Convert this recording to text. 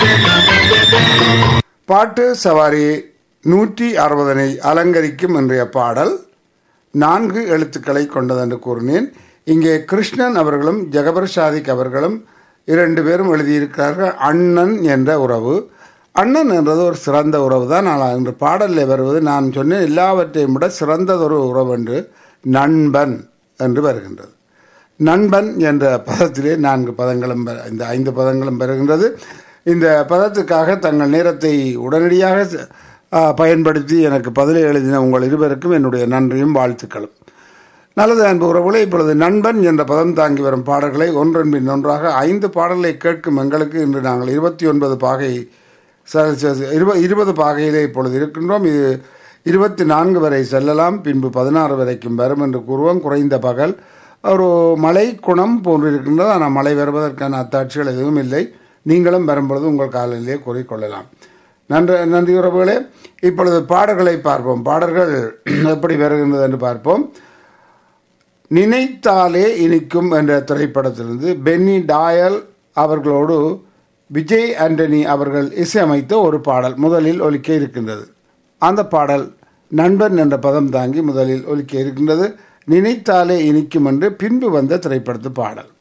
பாட்டு சவாரி நூற்றி அறுபதனை அலங்கரிக்கும் இன்றைய பாடல் நான்கு எழுத்துக்களை கொண்டதென்று கூறினேன் இங்கே கிருஷ்ணன் அவர்களும் ஜெகபர் சாதிக் அவர்களும் இரண்டு பேரும் எழுதியிருக்கிறார்கள் அண்ணன் என்ற உறவு அண்ணன் என்றது ஒரு சிறந்த உறவு தான் ஆனால் இன்று பாடலில் வருவது நான் சொன்னேன் எல்லாவற்றையும் விட சிறந்ததொரு உறவு என்று நண்பன் என்று வருகின்றது நண்பன் என்ற பதத்திலே நான்கு பதங்களும் பெற- இந்த ஐந்து பதங்களும் பெறுகின்றது இந்த பதத்துக்காக தங்கள் நேரத்தை உடனடியாக ஆ, பயன்படுத்தி எனக்கு பதிலை எழுதின உங்கள் இருவருக்கும் என்னுடைய நன்றியும் வாழ்த்துக்களும் நல்லது அன்பு உறவுகளே இப்பொழுது நண்பன் என்ற பதம் தாங்கி வரும் பாடல்களை ஒன்றன் பின் ஒன்றாக ஐந்து பாடல்களை கேட்கும் எங்களுக்கு இன்று நாங்கள் இருபத்தி ஒன்பது பாகை ச- ச- இருப- இருபது பாகையிலே இப்பொழுது இருக்கின்றோம் இது இருபத்தி நான்கு வரை செல்லலாம் பின்பு பதினாறு வரைக்கும் வரும் என்று கூறுவோம் குறைந்த பகல் ஒரு மழை குணம் போன்று இருக்கின்றது ஆனால் மழை வருவதற்கான அத்தாட்சிகள் எதுவும் இல்லை நீங்களும் வரும்பொழுது உங்கள் காலையிலே கூறிக்கொள்ளலாம் நன்றி நன்றி உறவுகளே இப்பொழுது பாடல்களை பார்ப்போம் பாடல்கள் எப்படி வருகின்றது என்று பார்ப்போம் நினைத்தாலே இனிக்கும் என்ற திரைப்படத்திலிருந்து பென்னி டாயல் அவர்களோடு விஜய் ஆண்டனி அவர்கள் இசையமைத்த ஒரு பாடல் முதலில் ஒலிக்க இருக்கின்றது அந்த பாடல் நண்பன் என்ற பதம் தாங்கி முதலில் ஒலிக்க இருக்கின்றது நினைத்தாலே இனிக்கும் என்று பின்பு வந்த திரைப்படத்து பாடல்